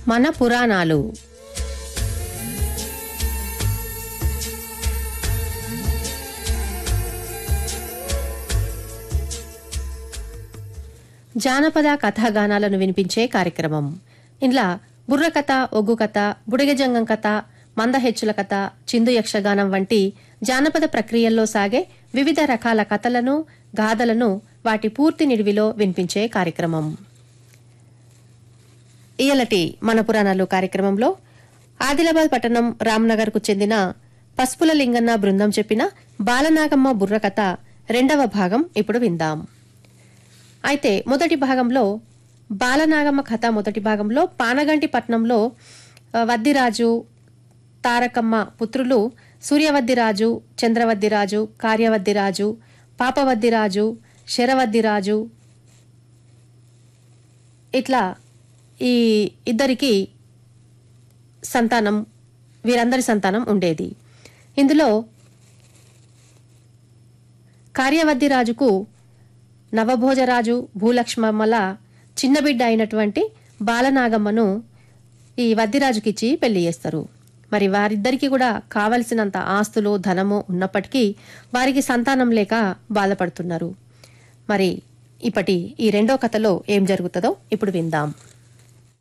మన పురాణాలు జానపద కథాగానాలను వినిపించే కార్యక్రమం ఇంట్లో బుర్ర కథ ఒగ్గు కథ బుడిగజంగం కథ మందహెచ్చుల కథ చిందు యక్షగానం వంటి జానపద ప్రక్రియల్లో సాగే వివిధ రకాల కథలను గాథలను వాటి పూర్తి నిడివిలో వినిపించే కార్యక్రమం ఇయలటి మన పురాణాలు కార్యక్రమంలో ఆదిలాబాద్ పట్టణం రామ్నగర్కు చెందిన పసుపుల లింగన్న బృందం చెప్పిన బాలనాగమ్మ బుర్రకథ రెండవ భాగం ఇప్పుడు విందాం అయితే మొదటి భాగంలో బాలనాగమ్మ కథ మొదటి భాగంలో పానగంటి పట్నంలో ఆ, వద్దిరాజు తారకమ్మ పుత్రులు సూర్యవద్దిరాజు చంద్రవద్దిరాజు కార్యవద్దిరాజు పాపవద్దిరాజు శరవద్దిరాజు ఇట్లా ఈ ఇద్దరికి సంతానం వీరందరి సంతానం ఉండేది ఇందులో కార్యవద్దిరాజుకు నవభోజరాజు భూలక్ష్మమ్మల చిన్న బిడ్డ అయినటువంటి బాలనాగమ్మను ఈ వద్దిరాజుకిచ్చి పెళ్లి చేస్తారు మరి వారిద్దరికీ కూడా కావలసినంత ఆస్తులు ధనము ఉన్నప్పటికీ వారికి సంతానం లేక బాధపడుతున్నారు మరి ఇప్పటి ఈ రెండో కథలో ఏం జరుగుతుందో ఇప్పుడు విందాం